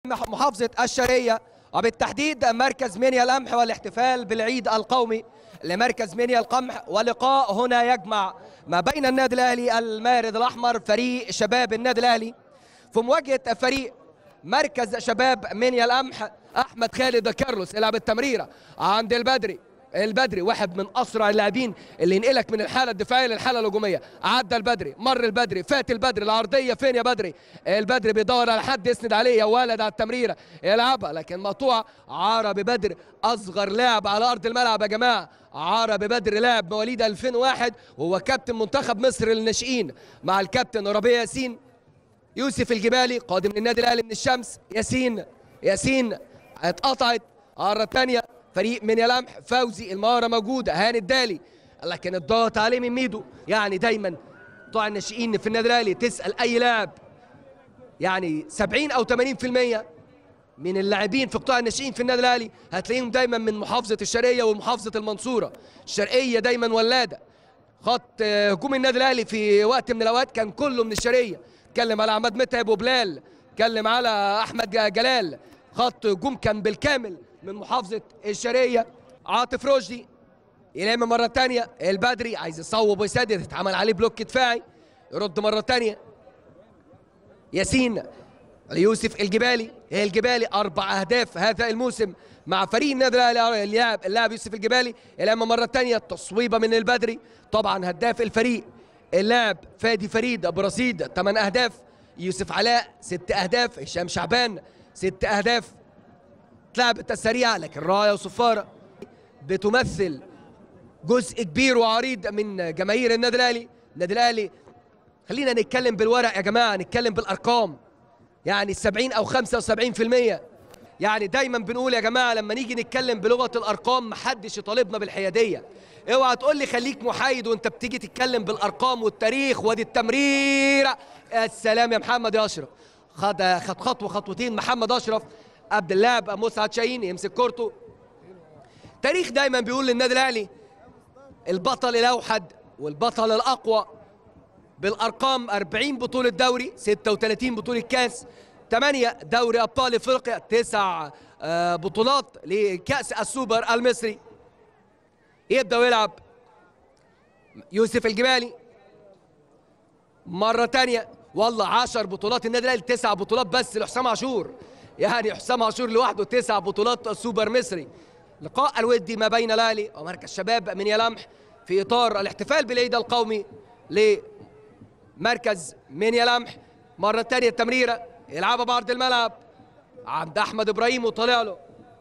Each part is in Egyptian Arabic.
محافظة الشرقية وبالتحديد مركز منيا القمح والاحتفال بالعيد القومي لمركز منيا القمح ولقاء هنا يجمع ما بين النادي الأهلي المارد الأحمر فريق شباب النادي الأهلي في مواجهة فريق مركز شباب منيا القمح أحمد خالد كارلوس يلعب التمريرة عند البدري البدري واحد من اسرع اللاعبين اللي ينقلك من الحاله الدفاعيه للحاله الهجوميه عدى البدري مر البدري فات البدري العرضيه فين يا بدري البدري بيدور على حد يسند عليه يا ولد على التمريره يلعبها لكن مقطوعه عربي بدر اصغر لاعب على ارض الملعب يا جماعه عربي بدر لاعب مواليد 2001 وهو كابتن منتخب مصر للناشئين مع الكابتن ربيع ياسين يوسف الجبالي قادم من النادي الاهلي من الشمس ياسين ياسين اتقطعت الرة الثانيه فريق من يلمح فوزي المهاره موجوده هاني الدالي لكن الضغط عليه من ميدو يعني دايما بتوع الناشئين في النادي الاهلي تسال اي لاعب يعني 70 او 80% من اللاعبين في قطاع الناشئين في النادي الاهلي هتلاقيهم دايما من محافظه الشرقيه ومحافظه المنصوره الشرقيه دايما ولاده خط هجوم النادي الاهلي في وقت من الاوقات كان كله من الشرقيه اتكلم على عماد متعب وبلال اتكلم على احمد جلال خط هجوم كان بالكامل من محافظه الشرقيه عاطف رشدي يلم مره ثانيه البدري عايز يصوب ويسدد اتعمل عليه بلوك دفاعي يرد مره ثانيه ياسين يوسف الجبالي الجبالي اربع اهداف هذا الموسم مع فريق النادي الاهلي اللاعب اللاعب يوسف الجبالي يلم مره ثانيه تصويبه من البدري طبعا هداف الفريق اللاعب فادي فريد برصيد 8 اهداف يوسف علاء ست اهداف هشام شعبان ست اهداف اتلعبت السريعه لكن رايه وصفاره بتمثل جزء كبير وعريض من جماهير النادي الاهلي النادي الاهلي خلينا نتكلم بالورق يا جماعه نتكلم بالارقام يعني 70 او 75% يعني دايما بنقول يا جماعه لما نيجي نتكلم بلغه الارقام محدش يطالبنا بالحياديه اوعى تقول لي خليك محايد وانت بتيجي تتكلم بالارقام والتاريخ وادي التمريره السلام يا محمد يا اشرف خد خد خطوه خطوتين محمد اشرف قبل اللاعب مسعد شاهين يمسك كورته تاريخ دايما بيقول للنادي الاهلي البطل الاوحد والبطل الاقوى بالارقام 40 بطوله دوري 36 بطوله كاس 8 دوري ابطال افريقيا 9 بطولات لكاس السوبر المصري يبدا ويلعب يوسف الجبالي مره ثانيه والله 10 بطولات النادي الاهلي 9 بطولات بس لحسام عاشور يعني حسام عاشور لوحده 9 بطولات سوبر مصري لقاء الودي ما بين الاهلي ومركز شباب من يلمح في اطار الاحتفال بالعيد القومي لمركز من يلمح مره ثانيه التمريره يلعبها بعرض الملعب عند احمد ابراهيم وطالع له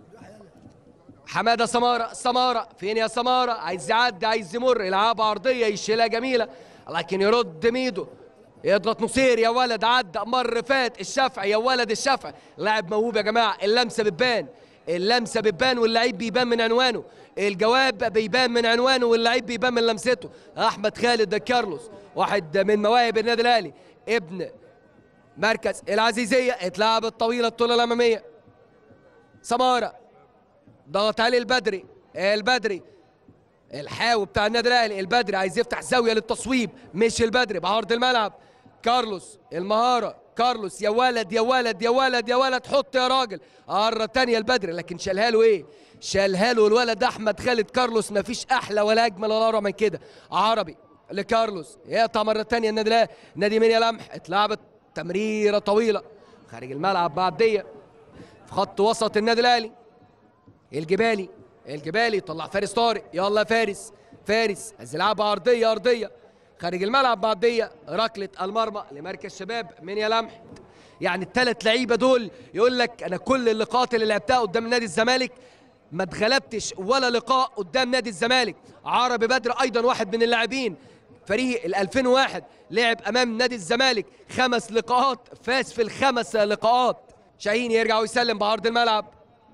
حماده سماره سماره فين يا سماره عايز يعدي عايز يمر يلعبها عرضيه يشيلها جميله لكن يرد ميدو يضغط نصير يا ولد عدى مر فات الشافعي يا ولد الشافعي لاعب موهوب يا جماعه اللمسه بتبان اللمسه بتبان واللعيب بيبان من عنوانه الجواب بيبان من عنوانه واللعيب بيبان من لمسته احمد خالد كارلوس واحد من مواهب النادي الاهلي ابن مركز العزيزيه اتلعب الطويله الطوله الاماميه سماره ضغط عليه البدري البدري الحاوي بتاع النادي الاهلي البدري عايز يفتح زاويه للتصويب مش البدري بعرض الملعب كارلوس المهاره كارلوس يا ولد يا ولد يا ولد يا ولد حط يا راجل مره ثانيه البدري لكن شالها له ايه شالها له الولد احمد خالد كارلوس ما فيش احلى ولا اجمل ولا اروع من كده عربي لكارلوس يقطع مره ثانيه النادي الاهلي نادي منيا لمح اتلعبت تمريره طويله خارج الملعب بعديه في خط وسط النادي الاهلي الجبالي الجبالي طلع فارس طارق يلا يا فارس فارس عايز يلعبها ارضيه ارضيه خارج الملعب بعديه ركله المرمى لمركز شباب من يا لمح يعني الثلاث لعيبه دول يقول لك انا كل اللقاءات اللي لعبتها قدام نادي الزمالك ما اتغلبتش ولا لقاء قدام نادي الزمالك عربي بدر ايضا واحد من اللاعبين فريق ال 2001 لعب امام نادي الزمالك خمس لقاءات فاز في الخمس لقاءات شاهين يرجع ويسلم بعرض الملعب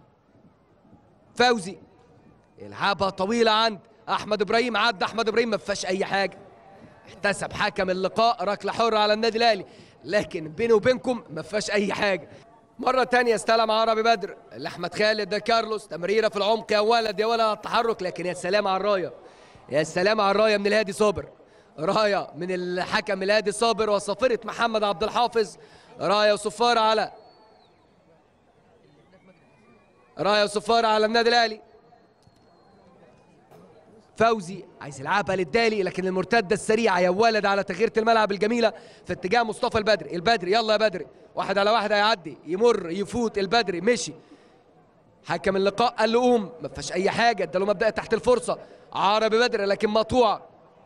فوزي يلعبها طويله عند احمد ابراهيم عدى احمد ابراهيم ما فيهاش اي حاجه احتسب حكم اللقاء ركله حره على النادي الاهلي لكن بيني وبينكم ما فيهاش اي حاجه مرة تانية استلم عربي بدر لأحمد خالد ده كارلوس تمريرة في العمق يا ولد يا ولد على التحرك لكن يا سلام على الراية يا سلام على الراية من الهادي صابر راية من الحكم الهادي صابر وصفرة محمد عبد الحافظ راية وصفارة على رايه وصفاره على النادي الاهلي فوزي عايز يلعبها للدالي لكن المرتده السريعه يا ولد على تغيير الملعب الجميله في اتجاه مصطفى البدري البدري يلا يا بدري واحد على واحد هيعدي يمر يفوت البدري مشي حكم اللقاء قال له قوم ما فيهاش اي حاجه اداله مبدا تحت الفرصه عربي بدري لكن مقطوع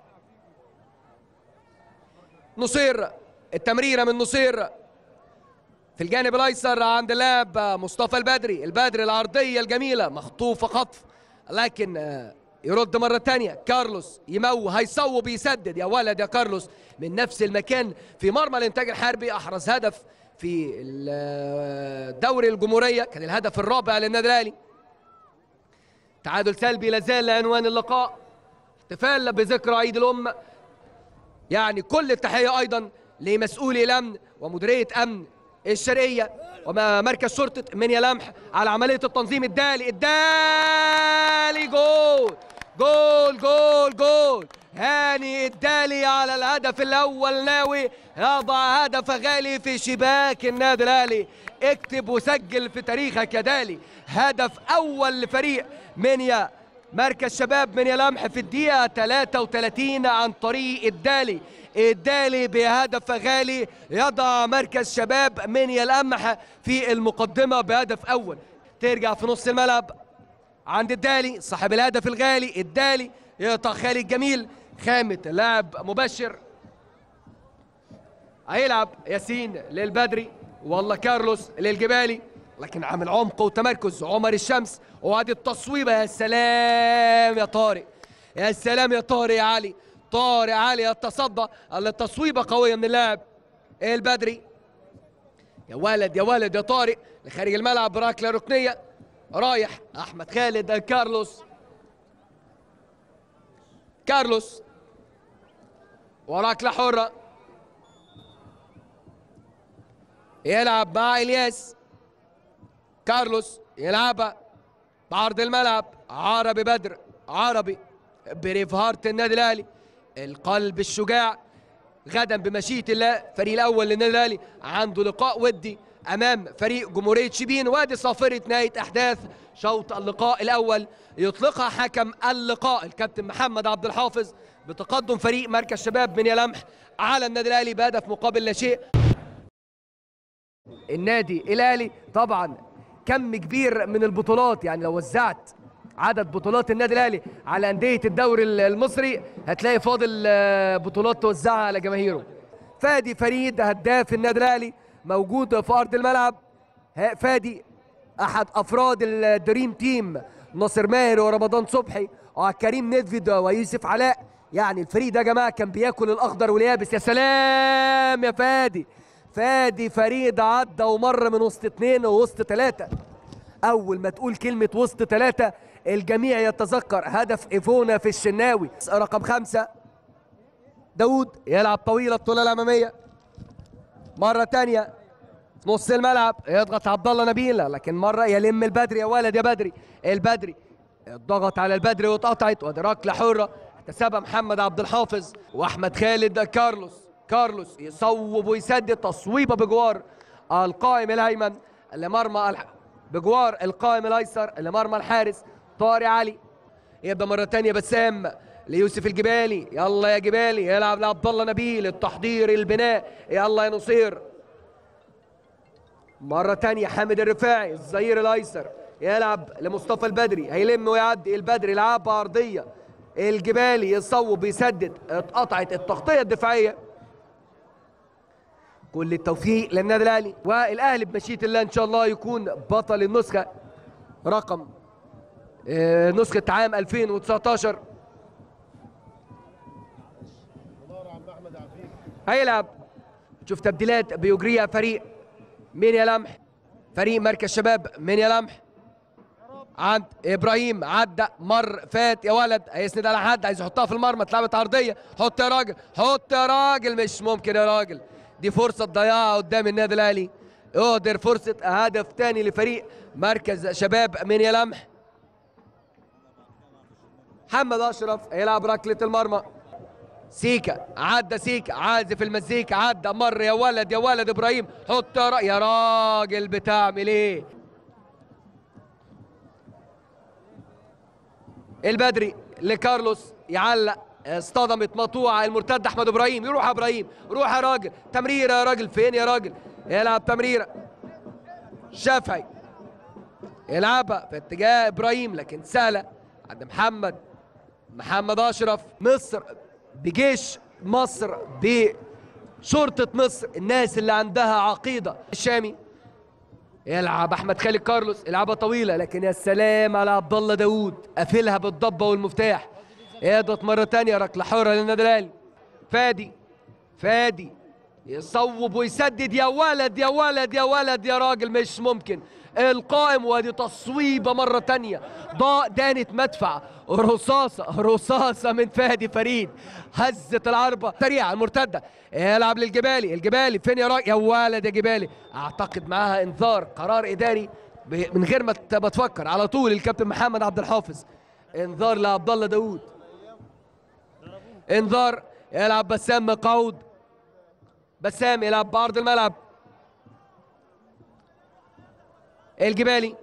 نصير التمريره من نصير في الجانب الايسر عند اللاعب مصطفى البدري البدري العرضيه الجميله مخطوفه خطف لكن آه، يرد مره تانية كارلوس يمو هيصوب يسدد يا ولد يا كارلوس من نفس المكان في مرمى الانتاج الحربي احرز هدف في ال- دوري الجمهوريه كان الهدف الرابع للنادي الاهلي تعادل سلبي لازال لعنوان اللقاء احتفال بذكرى عيد الام يعني كل التحيه ايضا لمسؤولي الامن ومديريه امن الشرقيه ومركز شرطه منيا لمح على عمليه التنظيم الدالي الدالي جول جول جول جول هاني الدالي على الهدف الاول ناوي يضع هدف غالي في شباك النادي الاهلي اكتب وسجل في تاريخك يا دالي هدف اول لفريق منيا مركز شباب من لمح في الدقيقة 33 عن طريق الدالي الدالي بهدف غالي يضع مركز شباب من القمح في المقدمة بهدف أول ترجع في نص الملعب عند الدالي صاحب الهدف الغالي الدالي يقطع خالد جميل خامة لاعب مبشر هيلعب ياسين للبدري والله كارلوس للجبالي لكن عامل عمق وتمركز عمر الشمس وادي التصويبه يا سلام يا طارق يا سلام يا طارق يا علي طارق علي يتصدى التصويبه قويه من اللاعب البدري يا ولد يا ولد يا طارق لخارج الملعب ركله ركنيه رايح احمد خالد كارلوس كارلوس وركله حره يلعب مع الياس كارلوس يلعبها بعرض الملعب عربي بدر عربي بريف هارت النادي الاهلي القلب الشجاع غدا بمشيئه الله فريق الاول للنادي الاهلي عنده لقاء ودي امام فريق جمهوريه شبين وادي صافره نهايه احداث شوط اللقاء الاول يطلقها حكم اللقاء الكابتن محمد عبد الحافظ بتقدم فريق مركز شباب من يلمح على النادي الاهلي بهدف مقابل لا شيء النادي الاهلي طبعا كم كبير من البطولات يعني لو وزعت عدد بطولات النادي الاهلي على انديه الدوري المصري هتلاقي فاضل آه، بطولات توزعها على جماهيره فادي فريد هداف النادي الاهلي موجود في ارض الملعب ها- فادي احد افراد الدريم تيم ناصر ماهر ورمضان صبحي وكريم ندفيد ويوسف علاء يعني الفريق ده يا جماعه كان بياكل الاخضر واليابس يا سلام يا فادي فادي فريد عدى ومر من وسط اثنين ووسط ثلاثه اول ما تقول كلمه وسط ثلاثه الجميع يتذكر هدف ايفونا في الشناوي رقم خمسه داوود يلعب طويله الطوله الاماميه مره تانية في نص الملعب يضغط عبد الله نبيل لكن مره يلم البدري يا ولد يا بدري البدري الضغط على البدري واتقطعت وادي ركله حره احتسبها محمد عبد الحافظ واحمد خالد كارلوس كارلوس يصوب ويسدد تصويبه بجوار القائم الايمن لمرمى الح... بجوار القائم الايسر لمرمى الحارس طارق علي يبقى مره تانية بسام ليوسف الجبالي يلا يا جبالي يلعب لعبد الله نبيل التحضير البناء يلا يا نصير مرة تانية حامد الرفاعي الظهير الأيسر يلعب لمصطفى البدري هيلم ويعدي البدري يلعبها أرضية الجبالي يصوب يسدد اتقطعت التغطية الدفاعية كل التوفيق للنادي الأهلي والأهلي بمشيئة الله إن شاء الله يكون بطل النسخة رقم آه، نسخة عام 2019 هيلعب شوف تبديلات بيجريها فريق مين يا لمح فريق مركز شباب مين يا لمح عند ابراهيم عدى مر فات يا ولد هيسند على حد عايز يحطها في المرمى اتلعبت عرضيه حط يا راجل حط يا راجل مش ممكن يا راجل دي فرصه تضيعها قدام النادي الاهلي اقدر فرصه هدف تاني لفريق مركز شباب مين يا لمح محمد اشرف هيلعب ركله المرمى سيكا عدى سيكا عازف المزيكا عدى مر يا ولد يا ولد ابراهيم حط يا, را... يا راجل بتعمل ايه البدري لكارلوس يعلق اصطدمت مقطوعه المرتد احمد ابراهيم يروح يا ابراهيم روح يا راجل تمريره يا راجل فين يا راجل يلعب تمريره شافعي يلعبها في اتجاه ابراهيم لكن سهله عند محمد محمد اشرف مصر بجيش مصر بشرطه مصر الناس اللي عندها عقيده الشامي يلعب احمد خالد كارلوس يلعبها طويله لكن يا سلام على عبد الله داوود قافلها بالضبه والمفتاح يضغط مره تانية ركله حره للنادي الاهلي فادي فادي يصوب ويسدد يا ولد يا ولد يا ولد يا راجل مش ممكن القائم وادي تصويبه مره تانية ضاء دانت مدفع رصاصه رصاصه من فادي فريد هزت العربه سريعه المرتده يلعب للجبالي الجبالي فين يا راجل يا ولد يا جبالي اعتقد معاها انذار قرار اداري ب- من غير ما ت- ما تفكر على طول الكابتن محمد عبد الحافظ انذار لعبد الله داوود انذار يلعب بسام مقعود بسام يلعب بعرض الملعب الجبالي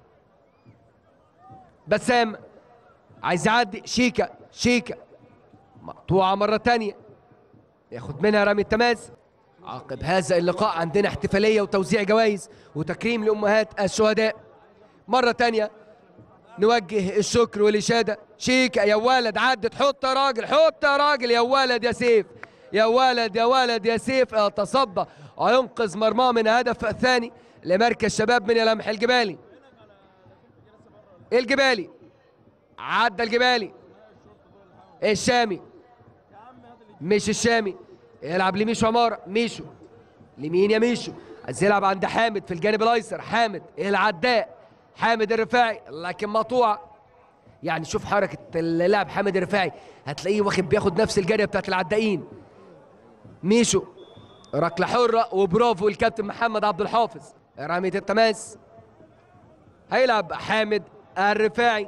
بسام عايز يعدي شيكا شيكا مقطوعة مرة تانية ياخد منها رامي التماس عقب هذا اللقاء عندنا احتفالية وتوزيع جوائز وتكريم لأمهات الشهداء مرة تانية نوجه الشكر والإشادة شيكا يا ولد عدت حط يا راجل حط يا راجل يا ولد يا سيف يا ولد يا ولد يا سيف يتصدى وينقذ مرماه من هدف ثاني لمركز شباب من لمح الجبالي الجبالي عدى الجبالي الشامي مش الشامي يلعب لميشو عمارة ميشو لمين يا ميشو عايز يلعب عند حامد في الجانب الايسر حامد العداء حامد الرفاعي لكن مقطوعه يعني شوف حركه اللاعب حامد الرفاعي هتلاقيه واخد بياخد نفس الجاريه بتاعت العدائين ميشو ركله حره وبرافو الكابتن محمد عبد الحافظ رميه التماس هيلعب حامد الرفاعي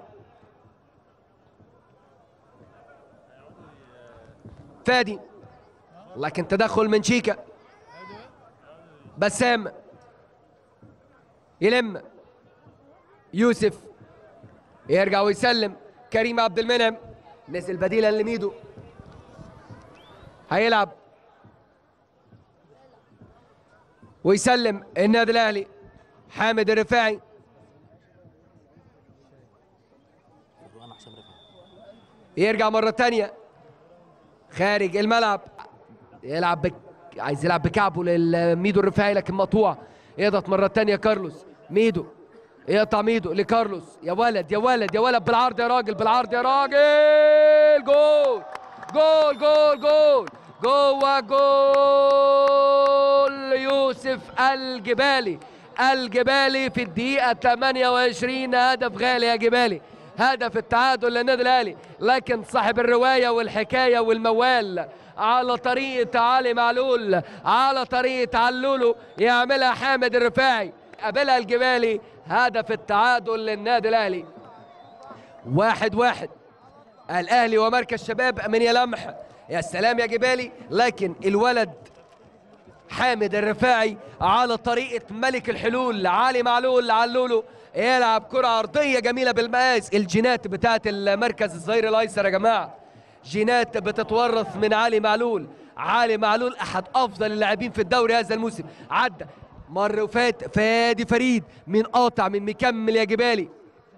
فادي لكن تدخل من شيكا بسام يلم يوسف يرجع ويسلم كريم عبد المنعم نزل بديلا لميدو هيلعب ويسلم النادي الاهلي حامد الرفاعي يرجع مرة تانية خارج الملعب يلعب بك... عايز يلعب بكعبه لميدو الرفاعي لكن مقطوع يضغط مرة تانية كارلوس ميدو يقطع ميدو لكارلوس يا ولد يا ولد يا ولد بالعرض يا راجل بالعرض يا راجل جول جول جول جول جوه جول يوسف الجبالي الجبالي في الدقيقة 28 هدف غالي يا جبالي هدف التعادل للنادي الاهلي لكن صاحب الروايه والحكايه والموال على طريقه علي معلول على طريقه علولو يعملها حامد الرفاعي قابلها الجبالي هدف التعادل للنادي الاهلي واحد واحد الاهلي ومركز شباب من يلمح يا سلام يا جبالي لكن الولد حامد الرفاعي على طريقة ملك الحلول علي معلول علولو يلعب كرة عرضية جميلة بالمقاس الجينات بتاعت المركز الظهير الأيسر يا جماعة جينات بتتورث من علي معلول علي معلول أحد أفضل اللاعبين في الدوري هذا الموسم عدى مر وفات فادي فريد من قاطع من مكمل يا جبالي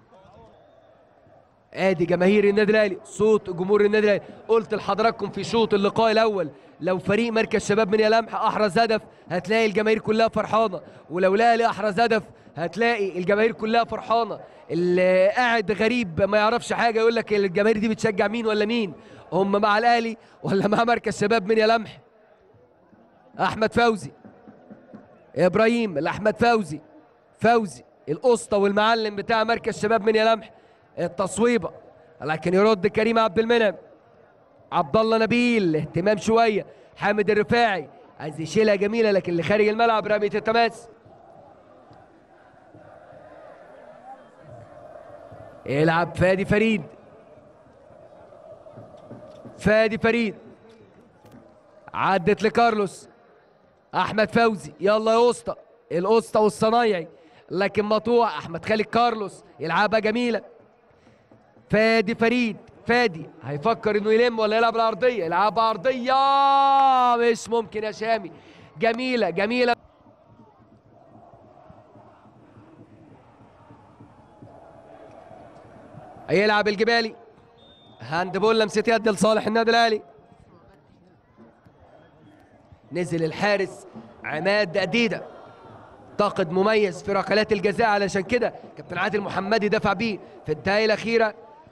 ادي جماهير النادي الاهلي صوت جمهور النادي الاهلي قلت لحضراتكم في شوط اللقاء الاول لو فريق مركز شباب من يلمح احرز هدف هتلاقي الجماهير كلها فرحانه ولو الاهلي احرز هدف هتلاقي الجماهير كلها فرحانه اللي قاعد غريب ما يعرفش حاجه يقول لك الجماهير دي بتشجع مين ولا مين هم مع الاهلي ولا مع مركز شباب من يلمح احمد فوزي ابراهيم لاحمد فوزي فوزي الاسطى والمعلم بتاع مركز شباب من يلمح التصويبه لكن يرد كريم عبد المنعم عبد الله نبيل اهتمام شويه حامد الرفاعي عايز يشيلها جميله لكن اللي خارج الملعب رميه التماس يلعب فادي فريد فادي فريد عدت لكارلوس احمد فوزي يلا يا اسطى الاسطى والصنايعي لكن مطوع احمد خالد كارلوس يلعبها جميله فادي فريد فادي هيفكر انه يلم ولا يلعب الارضيه يلعب ارضيه مش ممكن يا شامي جميله جميله هيلعب الجبالي هاند بول لمسه يد لصالح النادي الاهلي نزل الحارس عماد أديدة طاقد مميز في ركلات الجزاء علشان كده كابتن عادل محمدي دفع بيه في الدقائق الأخيرة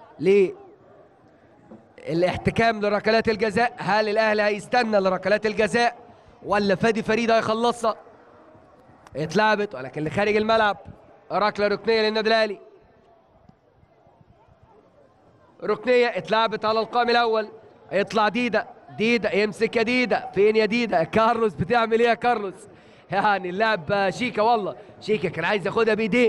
للاحتكام لركلات الجزاء هل الأهلي هيستنى لركلات الجزاء ولا فادي فريد هيخلصها اتلعبت ولكن لخارج الملعب ركلة ركنية للنادي الأهلي ركنية اتلعبت على القائم الأول يطلع ديدا ديدا يمسك يا ديدا فين يا ديدا كارلوس بتعمل ايه يا كارلوس يعني اللعب شيكا والله شيكا كان عايز ياخدها بايديه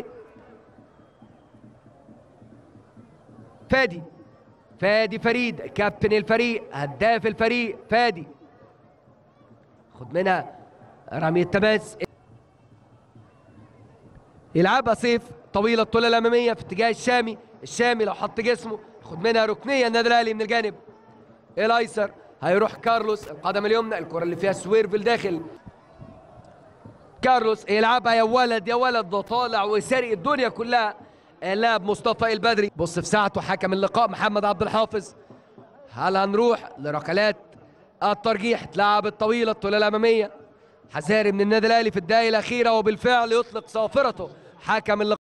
فادي فادي فريد كابتن الفريق هداف الفريق فادي خد منها رمي التماس يلعبها سيف طويله الطوله الاماميه في اتجاه الشامي الشامي لو حط جسمه خد منها ركنيه النادي الاهلي من الجانب الايسر هيروح كارلوس القدم اليمنى الكره اللي فيها سوير في الداخل كارلوس يلعبها يا ولد يا ولد ده طالع وسارق الدنيا كلها اللاعب مصطفى البدري بص في ساعته حكم اللقاء محمد عبد الحافظ هل هنروح لركلات الترجيح تلعب الطويله الطوله الاماميه حذاري من النادي الاهلي في الدقائق الاخيره وبالفعل يطلق صافرته حكم اللقاء